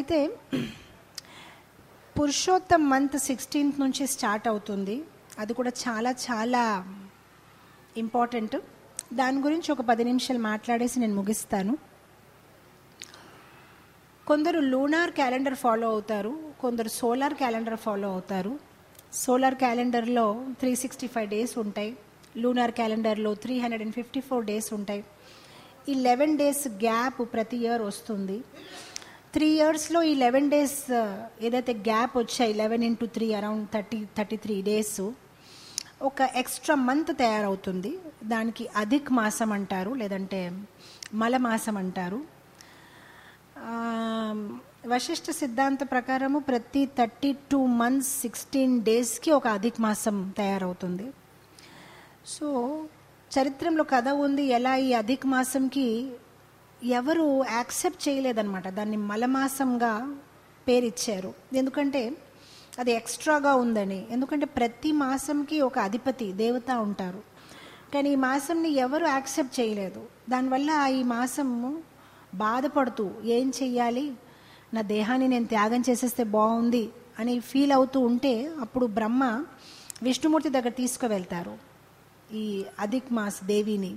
అయితే Purushottam month sixteenth నుంచి start అవుతుంది అది కూడా చాలా చాలా ఇంపార్టెంట్ దాని గురించి ఒక పది నిమిషాలు మాట్లాడేసి నేను ముగిస్తాను కొందరు లూనార్ క్యాలెండర్ ఫాలో అవుతారు కొందరు సోలార్ క్యాలెండర్ ఫాలో అవుతారు సోలార్ క్యాలెండర్లో త్రీ సిక్స్టీ ఫైవ్ డేస్ ఉంటాయి లూనార్ క్యాలెండర్లో three hundred and fifty four days ఉంటాయి ఈ లెవెన్ డేస్ గ్యాప్ ప్రతి ఇయర్ వస్తుంది త్రీ ఇయర్స్లో ఈ లెవెన్ డేస్ ఏదైతే గ్యాప్ వచ్చాయి eleven into three around thirty thirty three days ఒక ఎక్స్ట్రా మంత్ తయారవుతుంది దానికి అధిక్ మాసం అంటారు లేదంటే మల మాసం అంటారు ఆ, వశిష్ఠ సిద్ధాంత ప్రకారము ప్రతి థర్టీ టూ మంత్స్ సిక్స్టీన్ డేస్కి ఒక అధిక మాసం తయారవుతుంది సో చరిత్రలో కథ ఉంది ఎలా ఈ అధిక మాసంకి ఎవరు యాక్సెప్ట్ చేయలేదన్నమాట దాన్ని మలమాసంగా పేరిచ్చారు ఎందుకంటే అది ఎక్స్ట్రాగా ఉందని ఎందుకంటే ప్రతి మాసంకి ఒక అధిపతి దేవత ఉంటారు కానీ ఈ మాసంని ఎవరు యాక్సెప్ట్ చేయలేదు దానివల్ల ఈ మాసము బాధపడుతూ ఏం చెయ్యాలి నా దేహాన్ని నేను త్యాగం చేసేస్తే బాగుంది అని ఫీల్ అవుతూ ఉంటే అప్పుడు బ్రహ్మ విష్ణుమూర్తి దగ్గర తీసుకువెళ్తారు ఈ అధిక్ మాస్ దేవిని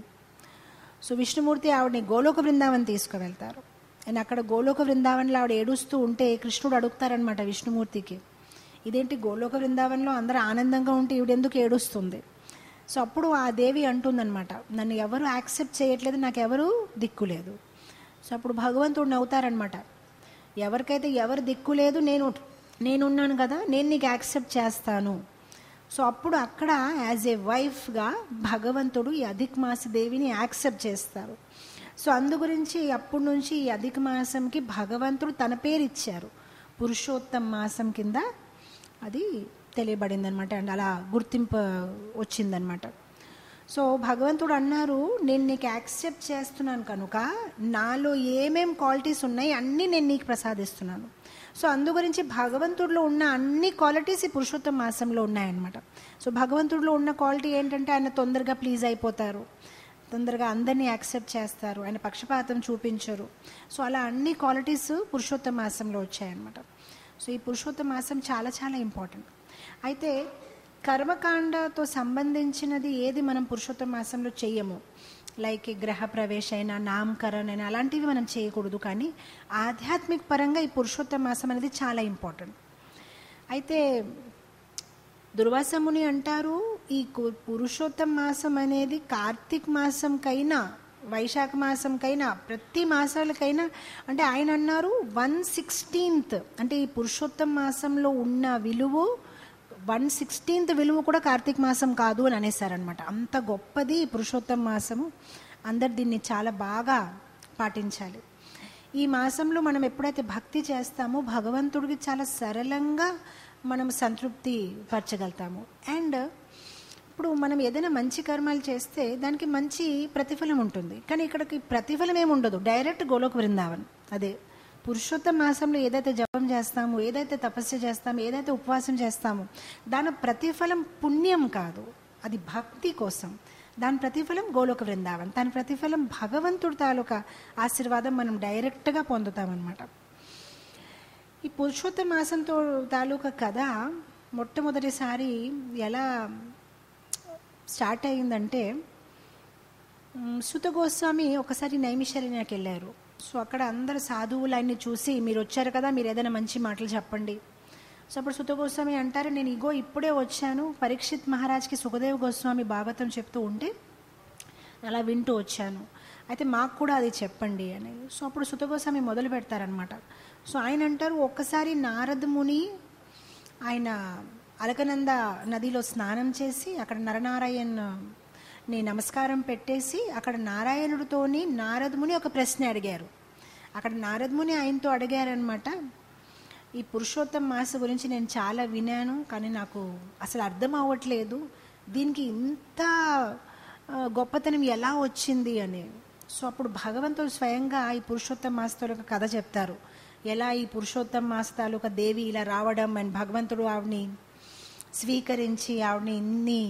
సో విష్ణుమూర్తి ఆవిడని గోలోక బృందావన్ తీసుకువెళ్తారు అండ్ అక్కడ గోలోక బృందావన్లో ఆవిడ ఏడుస్తూ ఉంటే కృష్ణుడు అడుగుతారనమాట విష్ణుమూర్తికి ఇదేంటి గోలోక బృందావన్లో అందరూ ఆనందంగా ఉంటే ఈవిడెందుకు ఏడుస్తుంది సో అప్పుడు ఆ దేవి అంటుందన్నమాట నన్ను ఎవరు యాక్సెప్ట్ చేయట్లేదు నాకు ఎవరు దిక్కు లేదు సో అప్పుడు భగవంతుడు నవ్వుతారనమాట ఎవరికైతే ఎవరు దిక్కు లేదు నేను నేనున్నాను కదా నేను నీకు యాక్సెప్ట్ చేస్తాను సో అప్పుడు అక్కడ యాజ్ ఏ వైఫ్గా భగవంతుడు ఈ అధిక మాస దేవిని యాక్సెప్ట్ చేస్తారు సో అందు గురించి అప్పటి నుంచి ఈ అధిక మాసంకి భగవంతుడు తన పేరు ఇచ్చారు పురుషోత్తం మాసం కింద అది తెలియబడింది అనమాట అండ్ అలా గుర్తింపు వచ్చిందనమాట సో భగవంతుడు అన్నారు నేను నీకు యాక్సెప్ట్ చేస్తున్నాను కనుక నాలో ఏమేం క్వాలిటీస్ ఉన్నాయి అన్నీ నేను నీకు ప్రసాదిస్తున్నాను సో అందు గురించి భగవంతుడిలో ఉన్న అన్ని క్వాలిటీస్ ఈ పురుషోత్తమ మాసంలో ఉన్నాయన్నమాట సో భగవంతుడిలో ఉన్న క్వాలిటీ ఏంటంటే ఆయన తొందరగా ప్లీజ్ అయిపోతారు తొందరగా అందరినీ యాక్సెప్ట్ చేస్తారు ఆయన పక్షపాతం చూపించరు సో అలా అన్ని క్వాలిటీస్ పురుషోత్తమ మాసంలో వచ్చాయన్నమాట సో ఈ పురుషోత్తమ మాసం చాలా చాలా ఇంపార్టెంట్ అయితే కర్మకాండతో సంబంధించినది ఏది మనం పురుషోత్తమ మాసంలో చెయ్యము లైక్ గ్రహ ప్రవేశ అయినా నామకరణ అయినా అలాంటివి మనం చేయకూడదు కానీ ఆధ్యాత్మిక పరంగా ఈ పురుషోత్తమ మాసం అనేది చాలా ఇంపార్టెంట్ అయితే దుర్వాసముని అంటారు ఈ కు- పురుషోత్తమ మాసం అనేది కార్తీక్ మాసంకైనా వైశాఖ మాసంకైనా ప్రతి మాసాలకైనా అంటే ఆయన అన్నారు వన్ సిక్స్టీన్త్ అంటే ఈ పురుషోత్తమ మాసంలో ఉన్న విలువ వన్ సిక్స్టీన్త్ విలువ కూడా కార్తీక మాసం కాదు అని అనేసారనమాట అంత గొప్పది ఈ పురుషోత్తమ మాసము అందరు దీన్ని చాలా బాగా పాటించాలి ఈ మాసంలో మనం ఎప్పుడైతే భక్తి చేస్తామో భగవంతుడికి చాలా సరళంగా మనం సంతృప్తి పరచగలుగుతాము అండ్ ఇప్పుడు మనం ఏదైనా మంచి కర్మాలు చేస్తే దానికి మంచి ప్రతిఫలం ఉంటుంది కానీ ఇక్కడికి ప్రతిఫలం ఏమి ఉండదు డైరెక్ట్ గోలోక బృందావన్ అదే పురుషోత్తమ మాసంలో ఏదైతే జపం చేస్తామో ఏదైతే తపస్సు చేస్తామో ఏదైతే ఉపవాసం చేస్తామో దాని ప్రతిఫలం పుణ్యం కాదు అది భక్తి కోసం దాని ప్రతిఫలం గోలోక బృందావన్ దాని ప్రతిఫలం భగవంతుడి తాలూకా ఆశీర్వాదం మనం డైరెక్ట్గా పొందుతామన్నమాట ఈ పురుషోత్తమ మాసంతో తాలూకా కథ మొట్టమొదటిసారి ఎలా స్టార్ట్ అయిందంటే మ్, సుత గోస్వామి ఒకసారి నైమిషారణ్యకి వెళ్ళారు సో అక్కడ అందరు సాధువులు ఆయన్ని చూసి మీరు వచ్చారు కదా మీరు ఏదైనా మంచి మాటలు చెప్పండి సో అప్పుడు సుత గోస్వామి అంటారు నేను ఇగో ఇప్పుడే వచ్చాను పరీక్షిత్ మహారాజ్కి సుఖదేవ్ గోస్వామి భాగవతం చెప్తూ ఉంటే అలా వింటూ వచ్చాను అయితే మాకు కూడా అది చెప్పండి అని సో అప్పుడు సుత గోస్వామి మొదలు పెడతారనమాట సో ఆయన అంటారు ఒక్కసారి నారద ముని ఆయన అలకనంద నదిలో స్నానం చేసి అక్కడ నరనారాయణ్ ని నమస్కారం పెట్టేసి అక్కడ నారాయణుడితోని నారదముని ఒక ప్రశ్న అడిగారు అక్కడ నారదముని ఆయనతో అడిగారనమాట ఈ పురుషోత్తమ మాస గురించి నేను చాలా వినాను కానీ నాకు అసలు అర్థం అవ్వట్లేదు దీనికి ఇంత ఆ, గొప్పతనం ఎలా వచ్చింది అని సో అప్పుడు భగవంతుడు స్వయంగా ఈ పురుషోత్తమ మాస తాలూకా కథ చెప్తారు ఎలా ఈ పురుషోత్తమ మాస తాలూకా దేవి ఇలా రావడం అండ్ భగవంతుడు ఆవిడని స్వీకరించి ఆవిడని ఇన్ని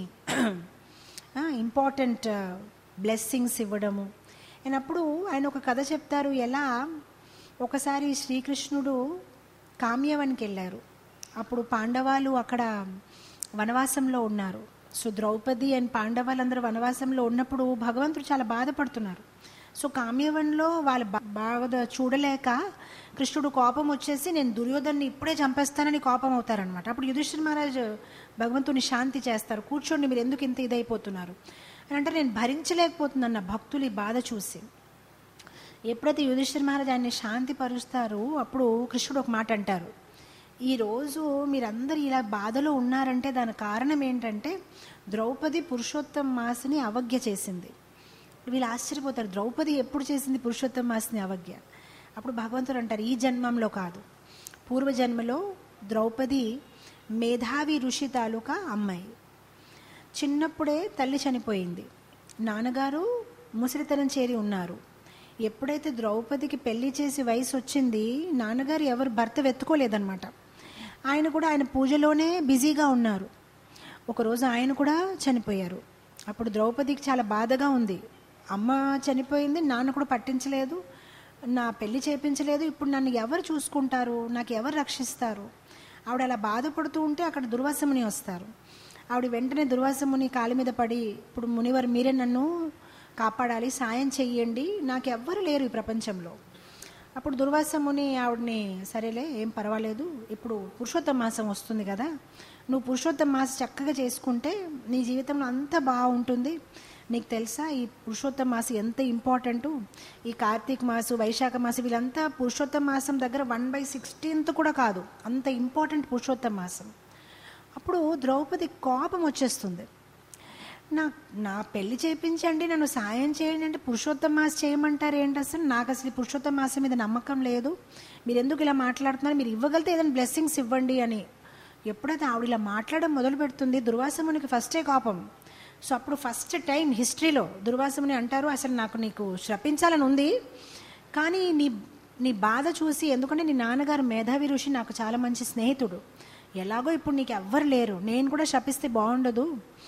ఇంపార్టెంట్ బ్లెస్సింగ్స్ ఇవ్వడము అండ్ అప్పుడు ఆయన ఒక కథ చెప్తారు ఎలా ఒకసారి శ్రీకృష్ణుడు కామ్యవనికి వెళ్ళారు అప్పుడు పాండవాలు అక్కడ వనవాసంలో ఉన్నారు సో ద్రౌపది అండ్ పాండవాలందరూ వనవాసంలో ఉన్నప్పుడు భగవంతుడు చాలా బాధపడుతున్నారు సో కామ్యవన్లో వాళ్ళు బా- బాగా చూడలేక కృష్ణుడు కోపం వచ్చేసి నేను దుర్యోధన్ని ఇప్పుడే చంపేస్తానని కోపం అవుతారనమాట అప్పుడు యుధిష్ఠిర్ మహారాజ్ భగవంతుని శాంతి చేస్తారు కూర్చోండి మీరు ఎందుకు ఇంత ఇదైపోతున్నారు అని అంటే నేను భరించలేకపోతున్నాను నా భక్తులు ఈ బాధ చూసి ఎప్పుడైతే యుధిష్ఠిర్ మహారాజ్ ఆయన్ని శాంతి పరుస్తారో అప్పుడు కృష్ణుడు ఒక మాట అంటారు ఈరోజు మీరందరూ ఇలా బాధలో ఉన్నారంటే దాని కారణం ఏంటంటే ద్రౌపది పురుషోత్తం మాసని అవజ్ఞ చేసింది వీళ్ళు ఆశ్చర్యపోతారు ద్రౌపది ఎప్పుడు చేసింది పురుషోత్తం మాసని అవజ్ఞ అప్పుడు భగవంతుడు అంటారు ఈ జన్మంలో కాదు పూర్వజన్మలో ద్రౌపది మేధావి ఋషి తాలూకా అమ్మాయి చిన్నప్పుడే తల్లి చనిపోయింది నాన్నగారు ముసలితనం చేరి ఉన్నారు ఎప్పుడైతే ద్రౌపదికి పెళ్లి చేసి వయసు వచ్చింది నాన్నగారు ఎవరు భర్త వెతుకోలేదన్నమాట ఆయన కూడా ఆయన పూజలోనే బిజీగా ఉన్నారు ఒకరోజు ఆయన కూడా చనిపోయారు అప్పుడు ద్రౌపదికి చాలా బాధగా ఉంది అమ్మ చనిపోయింది నాన్న కూడా పట్టించలేదు నా పెళ్లి చేపించలేదు ఇప్పుడు నన్ను ఎవరు చూసుకుంటారు నాకు ఎవరు రక్షిస్తారు ఆవిడ అలా బాధపడుతూ ఉంటే అక్కడ దుర్వాసముని వస్తారు ఆవిడ వెంటనే దుర్వాసముని కాలి మీద పడి ఇప్పుడు మునివారు మీరే నన్ను కాపాడాలి సాయం చెయ్యండి నాకు ఎవ్వరు లేరు ఈ ప్రపంచంలో అప్పుడు దుర్వాసముని ఆవిడని సరేలే ఏం పర్వాలేదు ఇప్పుడు పురుషోత్తమ మాసం వస్తుంది కదా నువ్వు పురుషోత్తమ మాసం చక్కగా చేసుకుంటే నీ జీవితంలో అంతా బాగుంటుంది నీకు తెలుసా ఈ పురుషోత్తమ మాసం ఎంత ఇంపార్టెంటు ఈ కార్తీక మాసం వైశాఖ మాసం వీళ్ళంతా పురుషోత్తమ మాసం దగ్గర వన్ బై సిక్స్టీన్త్ కూడా కాదు అంత ఇంపార్టెంట్ పురుషోత్తమ మాసం అప్పుడు ద్రౌపది కోపం వచ్చేస్తుంది నా నా పెళ్లి చేయించండి నన్ను సాయం చేయండి అంటే పురుషోత్తమ మాస చేయమంటారు ఏంటి అసలు నాకు అసలు ఈ పురుషోత్తమ మాసం మీద నమ్మకం లేదు మీరు ఎందుకు ఇలా మాట్లాడుతున్నారు మీరు ఇవ్వగలితే ఏదైనా బ్లెస్సింగ్స్ ఇవ్వండి అని ఎప్పుడైతే ఆవిడ ఇలా మాట్లాడడం మొదలు పెడుతుంది దుర్వాసమునికి ఫస్టే కోపం సో అప్పుడు ఫస్ట్ టైం హిస్టరీలో దుర్వాసముని అంటారు అసలు నాకు నీకు శ్రపించాలని ఉంది కానీ నీ నీ బాధ చూసి ఎందుకంటే నీ నాన్నగారు మేధావి ఋషి నాకు చాలా మంచి స్నేహితుడు ఎలాగో ఇప్పుడు నీకు ఎవ్వరు లేరు నేను కూడా శపిస్తే బాగుండదు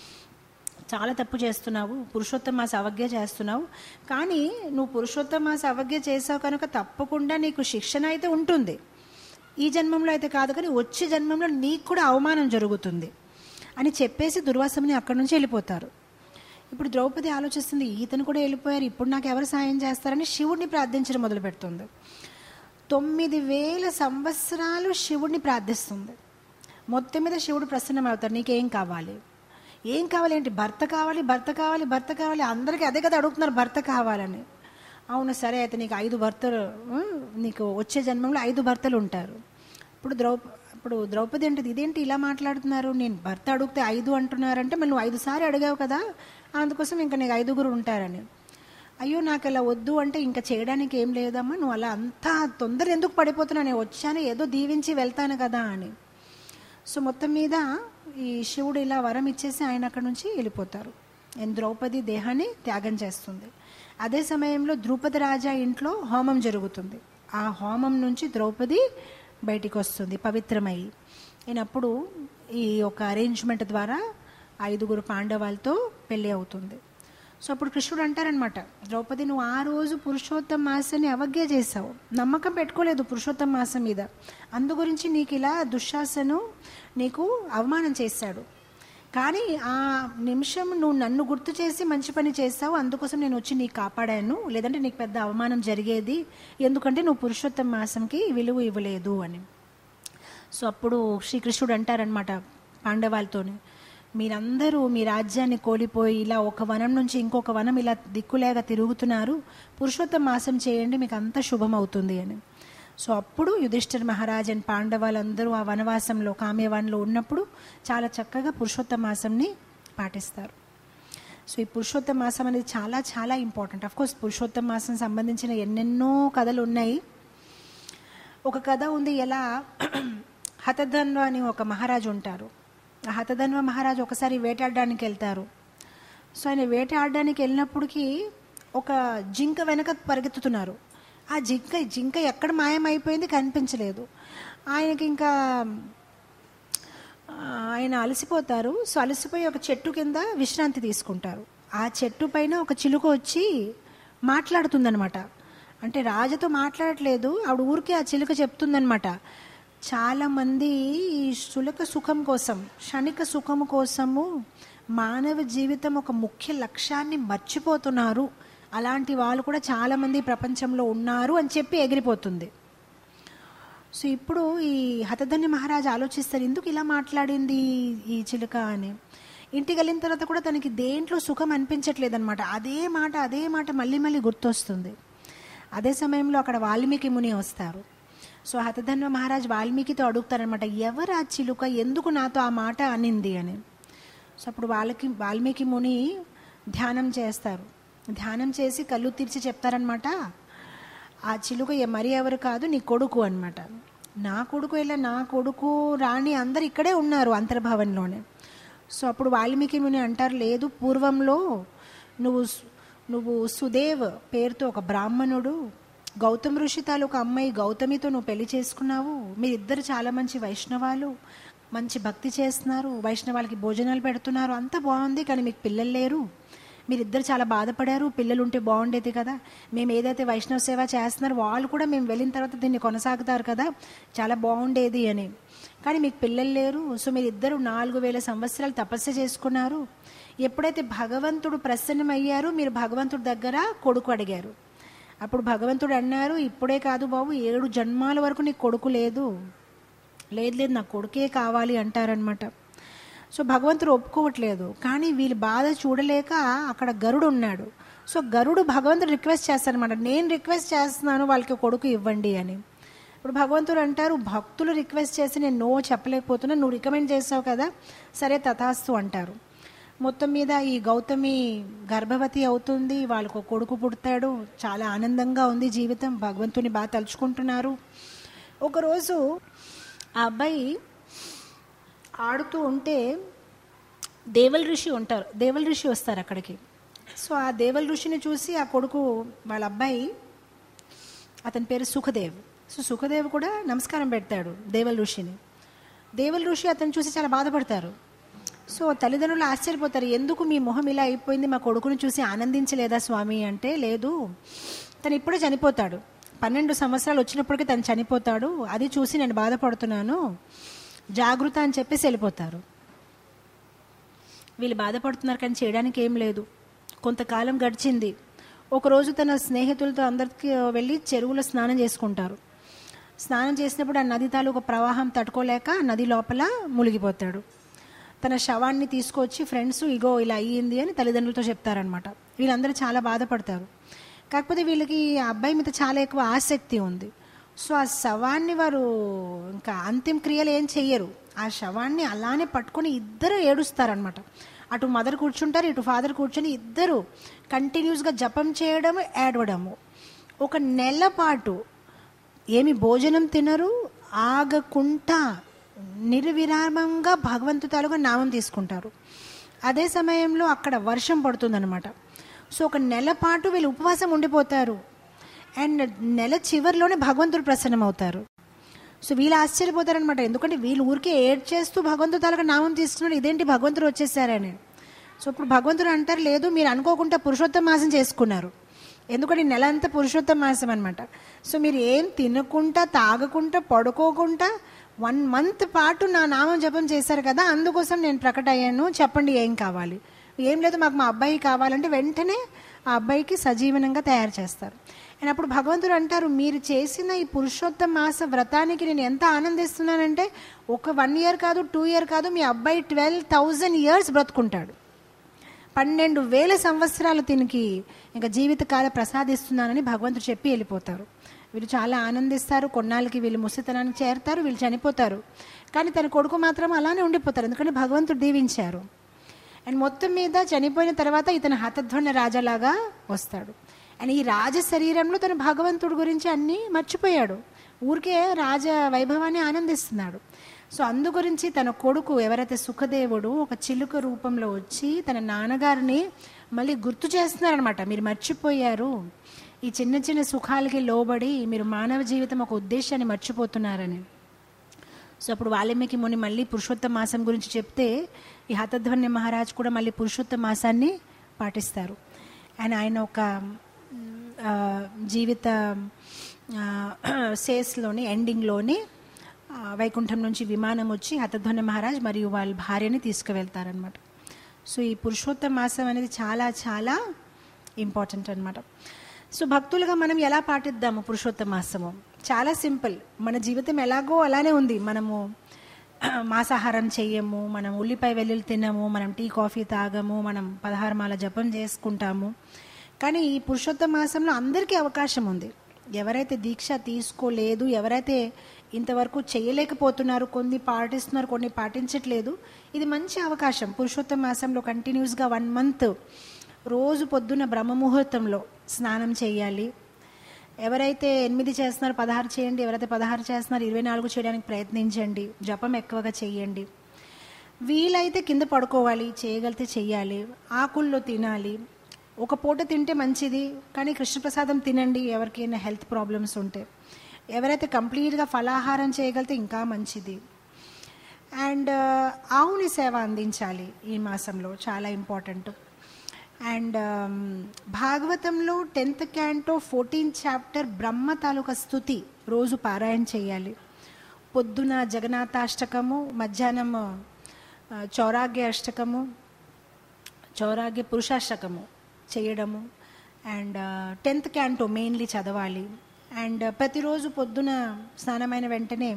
చాలా తప్పు చేస్తున్నావు పురుషోత్తమ మాస అవజ్ఞ చేస్తున్నావు కానీ నువ్వు పురుషోత్తమ మాస అవజ్ఞ చేసావు కనుక తప్పకుండా నీకు శిక్షణ అయితే ఉంటుంది ఈ జన్మంలో అయితే కాదు కానీ వచ్చే జన్మంలో నీకు కూడా అవమానం జరుగుతుంది అని చెప్పేసి దుర్వాసముని అక్కడి నుంచి వెళ్ళిపోతారు ఇప్పుడు ద్రౌపది ఆలోచిస్తుంది ఈతను కూడా వెళ్ళిపోయారు ఇప్పుడు నాకు ఎవరు సాయం చేస్తారని శివుడిని ప్రార్థించడం మొదలు పెడుతుంది తొమ్మిది వేల సంవత్సరాలు శివుడిని ప్రార్థిస్తుంది మొత్తం మీద శివుడు ప్రసన్నమవుతారు నీకేం కావాలి ఏం కావాలి ఏంటి భర్త కావాలి భర్త కావాలి భర్త కావాలి అందరికీ అదే కదా అడుగుతున్నారు భర్త కావాలని అవును సరే అయితే నీకు ఐదు భర్తలు ఆ, నీకు వచ్చే జన్మంలో ఐదు భర్తలు ఉంటారు ఇప్పుడు ద్రౌప ఇప్పుడు ద్రౌపది అంటే ఇదేంటి ఇలా మాట్లాడుతున్నారు నేను భర్త అడిగితే ఐదు అంటున్నారంటే మళ్ళీ నువ్వు ఐదు సార్లు అడిగావు కదా అందుకోసం ఇంకా నీకు ఐదుగురు ఉంటారని అయ్యో నాకు అలా వద్దు అంటే ఇంకా చేయడానికి ఏం లేదమ్మా నువ్వు అలా అంతా తొందర ఎందుకు పడిపోతున్నా నేను వచ్చాను ఏదో దీవించి వెళ్తాను కదా అని సో మొత్తం మీద ఈ శివుడు ఇలా వరం ఇచ్చేసి ఆయన అక్కడ నుంచి వెళ్ళిపోతారు అండ్ ద్రౌపది దేహాన్ని త్యాగం చేస్తుంది అదే సమయంలో ద్రౌపది రాజా ఇంట్లో హోమం జరుగుతుంది ఆ హోమం నుంచి ద్రౌపది బయటికి వస్తుంది పవిత్రమై అయినప్పుడు ఈ యొక్క అరేంజ్మెంట్ ద్వారా ఐదుగురు పాండవాలతో పెళ్ళి అవుతుంది సో అప్పుడు కృష్ణుడు అంటారనమాట ద్రౌపది నువ్వు ఆ రోజు పురుషోత్తమ మాసాన్ని అవజ్ఞ చేశావు నమ్మకం పెట్టుకోలేదు పురుషోత్తమ మాసం మీద అందు గురించి నీకు ఇలా దుశ్శాసను నీకు అవమానం చేశాడు కానీ ఆ నిమిషం నువ్వు నన్ను గుర్తు చేసి మంచి పని చేస్తావు అందుకోసం నేను వచ్చి నీకు కాపాడాను లేదంటే నీకు పెద్ద అవమానం జరిగేది ఎందుకంటే నువ్వు పురుషోత్తమ మాసంకి విలువ ఇవ్వలేదు అని సో అప్పుడు శ్రీకృష్ణుడు అంటారనమాట పాండవాలతోని మీరందరూ మీ రాజ్యాన్ని కోల్పోయి ఇలా ఒక వనం నుంచి ఇంకొక వనం ఇలా దిక్కులేగా తిరుగుతున్నారు పురుషోత్తమ మాసం చేయండి మీకు అంత శుభం అవుతుంది అని సో అప్పుడు యుధిష్ఠిర్ మహారాజ్ అండ్ పాండవాలందరూ ఆ వనవాసంలో కామ్యవాన్లో ఉన్నప్పుడు చాలా చక్కగా పురుషోత్తమ మాసంని పాటిస్తారు సో ఈ పురుషోత్తమ మాసం అనేది చాలా చాలా ఇంపార్టెంట్ అఫ్ కోర్స్ పురుషోత్తమ మాసం సంబంధించిన ఎన్నెన్నో కథలు ఉన్నాయి ఒక కథ ఉంది ఎలా హతధన్వ అని ఒక మహారాజు ఉంటారు ఆ హతధన్వ మహారాజు ఒకసారి వేటాడడానికి వెళ్తారు సో ఆయన వేటాడడానికి వెళ్ళినప్పటికీ ఒక జింక వెనక పరిగెత్తుతున్నారు ఆ జింక జింక ఎక్కడ మాయమైపోయింది కనిపించలేదు ఆయనకి ఇంకా ఆ, ఆయన అలసిపోతారు సో అలసిపోయి ఒక చెట్టు కింద విశ్రాంతి తీసుకుంటారు ఆ చెట్టు పైన ఒక చిలుక వచ్చి మాట్లాడుతుందనమాట అంటే రాజుతో మాట్లాడట్లేదు ఆవిడ ఊరికే ఆ చిలుక చెప్తుందనమాట చాలామంది ఈ శులక సుఖం కోసం క్షణిక సుఖం కోసము మానవ జీవితం ఒక ముఖ్య లక్ష్యాన్ని మర్చిపోతున్నారు అలాంటి వాళ్ళు కూడా చాలామంది ప్రపంచంలో ఉన్నారు అని చెప్పి ఎగిరిపోతుంది సో ఇప్పుడు ఈ హతధన్య మహారాజ్ ఆలోచిస్తారు ఎందుకు ఇలా మాట్లాడింది ఈ చిలుక అని ఇంటికి వెళ్ళిన తర్వాత కూడా తనకి దేంట్లో సుఖం అనిపించట్లేదు అనమాట అదే మాట అదే మాట మళ్ళీ మళ్ళీ గుర్తొస్తుంది అదే సమయంలో అక్కడ వాల్మీకి ముని వస్తారు సో హతధన్వ మహారాజ్ వాల్మీకితో అడుగుతారనమాట ఎవరు ఆ చిలుక ఎందుకు నాతో ఆ మాట అనింది అని సో అప్పుడు వాళ్ళకి వాల్మీకి ముని ధ్యానం చేస్తారు ధ్యానం చేసి కళ్ళు తెరిచి చెప్తారనమాట ఆ చిలుక ఎ- మరి ఎవరు కాదు నీ కొడుకు అన్నమాట నా కొడుకు ఇలా నా కొడుకు రాణి అందరు ఇక్కడే ఉన్నారు అంతర్భావంలోనే సో అప్పుడు వాల్మీకి ముని అంటారు లేదు పూర్వంలో నువ్వు సు- నువ్వు సుదేవ్ పేరుతో ఒక బ్రాహ్మణుడు గౌతమ్ ఋషి తాలూకు అమ్మాయి గౌతమితో నువ్వు పెళ్లి చేసుకున్నావు మీరిద్దరు చాలా మంచి వైష్ణవాలు మంచి భక్తి చేస్తున్నారు వైష్ణవాలకి భోజనాలు పెడుతున్నారు అంతా బాగుంది కానీ మీకు పిల్లలు లేరు మీరిద్దరు చాలా బాధపడారు పిల్లలు ఉంటే బాగుండేది కదా మేము ఏదైతే వైష్ణవ సేవ చేస్తున్నారో వాళ్ళు కూడా మేము వెళ్ళిన తర్వాత దీన్ని కొనసాగుతారు కదా చాలా బాగుండేది అని కానీ మీకు పిల్లలు లేరు సో మీరిద్దరు నాలుగు వేల సంవత్సరాలు తపస్సు చేసుకున్నారు ఎప్పుడైతే భగవంతుడు ప్రసన్నమయ్యారు మీరు భగవంతుడి దగ్గర కొడుకు అడిగారు అప్పుడు భగవంతుడు అన్నారు ఇప్పుడే కాదు బాబు ఏడు జన్మాల వరకు నీకు కొడుకు లేదు లేదు లేదు నాకు కొడుకే కావాలి అంటారనమాట సో భగవంతుడు ఒప్పుకోవట్లేదు కానీ వీళ్ళ బాధ చూడలేక అక్కడ గరుడు ఉన్నాడు సో గరుడు భగవంతుడు రిక్వెస్ట్ చేస్తారనమాట నేను రిక్వెస్ట్ చేస్తున్నాను వాళ్ళకి కొడుకు ఇవ్వండి అని ఇప్పుడు భగవంతుడు అంటారు భక్తులు రిక్వెస్ట్ చేసి నేను నో చెప్పలేకపోతున్నా నువ్వు రికమెండ్ చేసావు కదా సరే తథాస్తు అంటారు మొత్తం మీద ఈ గౌతమి గర్భవతి అవుతుంది వాళ్ళకు ఒక కొడుకు పుడతాడు చాలా ఆనందంగా ఉంది జీవితం భగవంతుని బాగా తలుచుకుంటున్నారు ఒకరోజు ఆ అబ్బాయి ఆడుతూ ఉంటే దేవల్ ఋషి ఉంటారు దేవల్ ఋషి వస్తారు అక్కడికి సో ఆ దేవల్ ఋషిని చూసి ఆ కొడుకు వాళ్ళ అబ్బాయి అతని పేరు సుఖదేవ్ సో సుఖదేవ్ కూడా నమస్కారం పెడతాడు దేవల్ ఋషిని దేవల్ ఋషి అతను చూసి చాలా బాధపడతారు సో తల్లిదండ్రులు ఆశ్చర్యపోతారు ఎందుకు మీ మొహం ఇలా అయిపోయింది మా కొడుకుని చూసి ఆనందించలేదా స్వామి అంటే లేదు తను ఇప్పుడే చనిపోతాడు పన్నెండు సంవత్సరాలు వచ్చినప్పటికీ తను చనిపోతాడు అది చూసి నేను బాధపడుతున్నాను జాగృత అని చెప్పేసి వెళ్ళిపోతారు వీళ్ళు బాధపడుతున్నారు కానీ చేయడానికి ఏం లేదు కొంతకాలం గడిచింది ఒకరోజు తన స్నేహితులతో అందరికి వెళ్ళి చెరువులో స్నానం చేసుకుంటారు స్నానం చేసినప్పుడు ఆ నది తాలూకు ప్రవాహం తట్టుకోలేక నది లోపల మునిగిపోతాడు తన శవాన్ని తీసుకొచ్చి ఫ్రెండ్స్ ఇగో ఇలా అయ్యింది అని తల్లిదండ్రులతో చెప్తారనమాట వీళ్ళందరూ చాలా బాధపడతారు కాకపోతే వీళ్ళకి ఆ అబ్బాయి మీద చాలా ఎక్కువ ఆసక్తి ఉంది సో ఆ శవాన్ని వారు ఇంకా అంతిమ క్రియలు ఏం చెయ్యరు ఆ శవాన్ని అలానే పట్టుకొని ఇద్దరు ఏడుస్తారనమాట అటు మదర్ కూర్చుంటారు ఇటు ఫాదర్ కూర్చొని ఇద్దరు కంటిన్యూస్గా జపం చేయడం ఏడవడము ఒక నెల పాటు ఏమి భోజనం తినరు ఆగకుండా నిర్విరామంగా భగవంతు తాలూకా నామం తీసుకుంటారు అదే సమయంలో అక్కడ వర్షం పడుతుందన్నమాట సో ఒక నెల పాటు వీళ్ళు ఉపవాసం ఉండిపోతారు అండ్ నెల చివరిలోనే భగవంతుడు ప్రసన్నమవుతారు సో వీళ్ళు ఆశ్చర్యపోతారనమాట ఎందుకంటే వీళ్ళు ఊరికే ఏడ్ చేస్తూ భగవంతుడు తాలూకా నామం తీసుకున్నాడు ఇదేంటి భగవంతుడు వచ్చేసారని సో ఇప్పుడు భగవంతుడు అంటారు లేదు మీరు అనుకోకుండా పురుషోత్తమ మాసం చేసుకున్నారు ఎందుకంటే ఈ నెల అంతా పురుషోత్తమ మాసం అనమాట సో మీరు ఏం తినకుండా తాగకుండా పడుకోకుండా వన్ మంత్ పాటు నా నామం జపం చేశారు కదా అందుకోసం నేను ప్రకట అయ్యాను చెప్పండి ఏం కావాలి ఏం లేదు మాకు మా అబ్బాయి కావాలంటే వెంటనే ఆ అబ్బాయికి సజీవనంగా తయారు చేస్తారు అండ్ అప్పుడు భగవంతుడు అంటారు మీరు చేసిన ఈ పురుషోత్తమ మాస వ్రతానికి నేను ఎంత ఆనందిస్తున్నానంటే ఒక వన్ ఇయర్ కాదు టూ ఇయర్ కాదు మీ అబ్బాయి ట్వెల్వ్ థౌజండ్ ఇయర్స్ బ్రతుకుంటాడు పన్నెండు వేల సంవత్సరాలు దీనికి ఇంకా జీవితకాల ప్రసాదిస్తున్నానని భగవంతుడు చెప్పి వెళ్ళిపోతారు వీళ్ళు చాలా ఆనందిస్తారు కొన్నాళ్ళకి వీళ్ళు ముసితనానికి చేరుతారు వీళ్ళు చనిపోతారు కానీ తన కొడుకు మాత్రం అలానే ఉండిపోతారు ఎందుకంటే భగవంతుడు దీవించారు అండ్ మొత్తం మీద చనిపోయిన తర్వాత ఇతను హతధ్వన రాజాలాగా వస్తాడు అండ్ ఈ రాజ శరీరంలో తన భగవంతుడి గురించి అన్నీ మర్చిపోయాడు ఊరికే రాజ వైభవాన్ని ఆనందిస్తున్నాడు సో అందు గురించి తన కొడుకు ఎవరైతే సుఖదేవుడు ఒక చిలుక రూపంలో వచ్చి తన నాన్నగారిని మళ్ళీ గుర్తు చేస్తున్నారనమాట మీరు మర్చిపోయారు ఈ చిన్న చిన్న సుఖాలకి లోబడి మీరు మానవ జీవితం ఒక ఉద్దేశాన్ని మర్చిపోతున్నారని సో అప్పుడు వాల్మీకి ముని మళ్ళీ పురుషోత్తమ మాసం గురించి చెప్తే ఈ హతధ్వన్య మహారాజ్ కూడా మళ్ళీ పురుషోత్తమ మాసాన్ని పాటిస్తారు అండ్ ఆయన ఒక ఆ, జీవిత సేస్లోని ఎండింగ్లోని ఆ, వైకుంఠం నుంచి విమానం వచ్చి హతధ్వన మహారాజ్ మరియు వాళ్ళ భార్యని తీసుకువెళ్తారనమాట సో ఈ పురుషోత్తమ మాసం అనేది చాలా చాలా ఇంపార్టెంట్ అనమాట సో భక్తులుగా మనం ఎలా పాటిద్దాము పురుషోత్తమ మాసము చాలా సింపుల్ మన జీవితం ఎలాగో అలానే ఉంది మనము మాంసాహారం చెయ్యము మనం ఉల్లిపాయ వెల్లుల్లి తినము మనం టీ కాఫీ తాగము మనం పదహారు మాల జపం చేసుకుంటాము కానీ ఈ పురుషోత్తమ మాసంలో అందరికీ అవకాశం ఉంది ఎవరైతే దీక్ష తీసుకోలేదు ఎవరైతే ఇంతవరకు చేయలేకపోతున్నారు కొన్ని పాటిస్తున్నారు కొన్ని పాటించట్లేదు ఇది మంచి అవకాశం పురుషోత్తమ మాసంలో కంటిన్యూస్గా వన్ మంత్ రోజు పొద్దున్న బ్రహ్మ ముహూర్తంలో స్నానం చేయాలి ఎవరైతే ఎనిమిది చేస్తున్నారు పదహారు చేయండి ఎవరైతే పదహారు చేస్తున్నారు ఇరవై నాలుగు చేయడానికి ప్రయత్నించండి జపం ఎక్కువగా చేయండి వీలైతే కింద పడుకోవాలి చేయగలిగితే చెయ్యాలి ఆకుల్లో తినాలి ఒక పూట తింటే మంచిది కానీ కృష్ణప్రసాదం తినండి ఎవరికైనా హెల్త్ ప్రాబ్లమ్స్ ఉంటే ఎవరైతే కంప్లీట్గా ఫలాహారం చేయగలిగితే ఇంకా మంచిది అండ్ ఆవుని సేవ అందించాలి ఈ మాసంలో చాలా ఇంపార్టెంట్ అండ్ భాగవతంలో tenth canto fourteenth chapter Brahma తాలూకా స్థుతి రోజు పారాయణ చేయాలి పొద్దున జగన్నాథాష్టకము మధ్యాహ్నం ఆ, చౌరాగ్య అష్టకము చౌరాగ్య పురుషాష్టకము చేయడము అండ్ టెన్త్ క్యాంటో మెయిన్లీ చదవాలి అండ్ ప్రతిరోజు పొద్దున స్నానమైన వెంటనే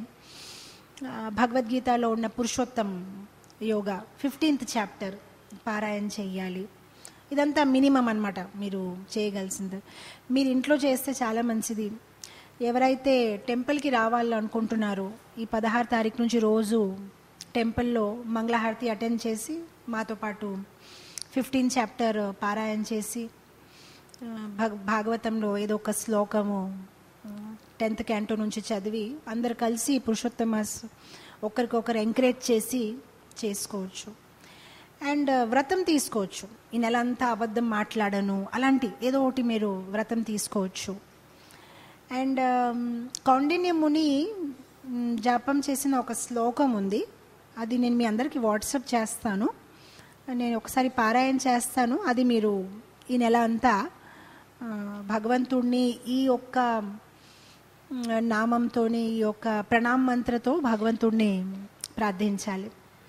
ఆ, భగవద్గీతలో ఉన్న పురుషోత్తం యోగా ఫిఫ్టీన్త్ చాప్టర్ పారాయణ చేయాలి ఇదంతా మినిమం అన్నమాట మీరు చేయగలిసింది మీరు ఇంట్లో చేస్తే చాలా మంచిది ఎవరైతే టెంపుల్కి రావాలనుకుంటున్నారో ఈ పదహారు తారీఖు నుంచి రోజు టెంపుల్లో మంగళహారతి అటెండ్ చేసి మాతో పాటు ఫిఫ్టీన్ చాప్టర్ పారాయణ చేసి ఆ, భగ భాగవతంలో ఏదో ఒక శ్లోకము టెన్త్ క్యాంటో నుంచి చదివి అందరు కలిసి పురుషోత్తమాస్ ఒకరికొకరు ఎంకరేజ్ చేసి చేసుకోవచ్చు అండ్ వ్రతం తీసుకోవచ్చు ఈ నెల అంతా అబద్ధం మాట్లాడను అలాంటి ఏదో ఒకటి మీరు వ్రతం తీసుకోవచ్చు అండ్ కౌండిన్య ముని మ్, జపం చేసిన ఒక శ్లోకం ఉంది అది నేను మీ అందరికీ వాట్సాప్ చేస్తాను నేను ఒకసారి పారాయణ చేస్తాను అది మీరు ఈ నెల అంతా ఆ, భగవంతుణ్ణి ఈ ఒక్క మ్, నామంతోని ఈ యొక్క ప్రణామ మంత్రతో భగవంతుణ్ణి ప్రార్థించాలి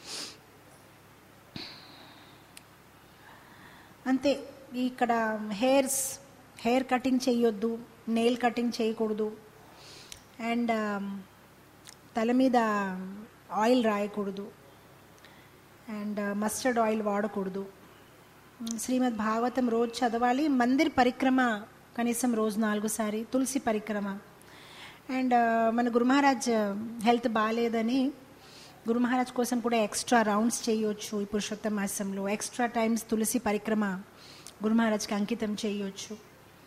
అంతే ఇక్కడ హెయిర్స్ హెయిర్ కటింగ్ చేయొద్దు నెయిల్ కటింగ్ చేయకూడదు అండ్ తల మీద ఆయిల్ రాయకూడదు అండ్ మస్టర్డ్ ఆయిల్ వాడకూడదు శ్రీమద్ భాగవతం రోజు చదవాలి మందిర్ పరిక్రమ కనీసం రోజు నాలుగు సారి తులసి పరిక్రమ అండ్ మన గురు మహారాజ్ హెల్త్ బాగాలేదని గురు మహారాజ్ కోసం కూడా ఎక్స్ట్రా రౌండ్స్ చేయొచ్చు ఈ పురుషోత్తమ మాసంలో ఎక్స్ట్రా టైమ్స్ తులసి పరిక్రమ గురు మహారాజ్కి అంకితం చేయొచ్చు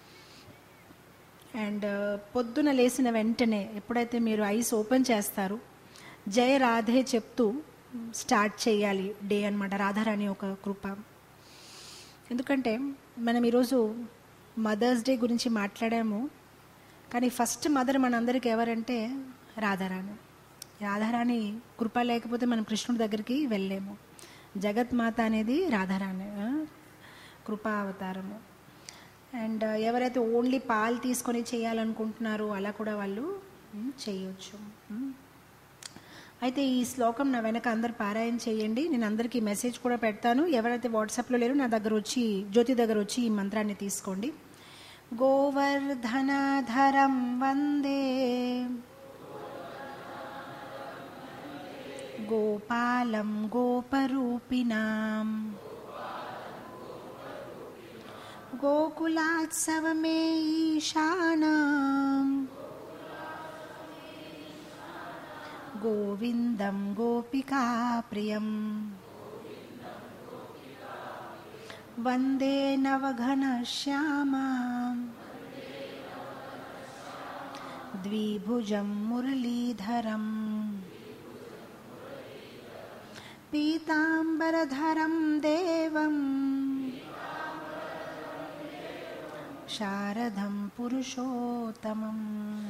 అండ్ పొద్దున లేచిన వెంటనే ఎప్పుడైతే మీరు ఐస్ ఓపెన్ చేస్తారు జయ రాధే చెప్తూ స్టార్ట్ చేయాలి డే అనమాట రాధారాణి ఒక కృప ఎందుకంటే మనం ఈరోజు మదర్స్ డే గురించి మాట్లాడాము కానీ ఫస్ట్ మదర్ మనందరికి ఎవరంటే రాధారాణి రాధారాణి కృప లేకపోతే మనం కృష్ణుడి దగ్గరికి వెళ్ళలేము జగత్మాత అనేది రాధారాణి ఆ? కృపా అవతారము అండ్ ఎవరైతే ఓన్లీ పాలు తీసుకొని చేయాలనుకుంటున్నారో అలా కూడా వాళ్ళు ఉమ్, చేయొచ్చు ఉమ్. అయితే ఈ శ్లోకం నా వెనక అందరు పారాయణ చేయండి నేను అందరికీ మెసేజ్ కూడా పెడతాను ఎవరైతే వాట్సాప్లో లేరో నా దగ్గర వచ్చి జ్యోతి దగ్గర వచ్చి ఈ మంత్రాన్ని తీసుకోండి గోవర్ధనధరం వందే గోపాలం గోపరూపిణాం गोकुलात्सवमे ईशानाम् गोविन्दं गोपिकाप्रियम् वन्दे नवघनश्यामाम् द्विभुजं मुरलीधरम् पीताम्बरधरं देवम् శారదం పురుషోత్తమం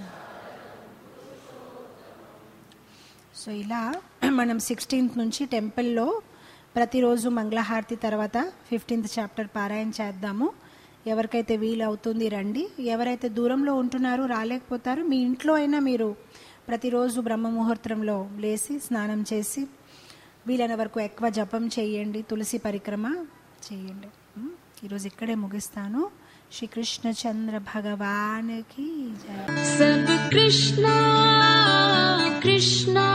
సో ఇలా మనం సిక్స్టీన్త్ నుంచి టెంపుల్లో ప్రతిరోజు మంగళహారతి తర్వాత ఫిఫ్టీన్త్ చాప్టర్ పారాయణ చేద్దాము ఎవరికైతే వీలు అవుతుంది రండి ఎవరైతే దూరంలో ఉంటున్నారో రాలేకపోతారో మీ ఇంట్లో అయినా మీరు ప్రతిరోజు బ్రహ్మ ముహూర్తంలో లేచి స్నానం చేసి వీలైన వరకు ఎక్కువ జపం చేయండి తులసి పరిక్రమ చేయండి ఉమ్, ఈరోజు ఇక్కడే ముగిస్తాను శ్రీకృష్ణ చంద్ర భగవానికి జయ सब कृष्णा कृष्णा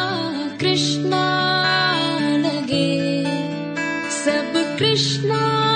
कृष्णा लगे सब कृष्णा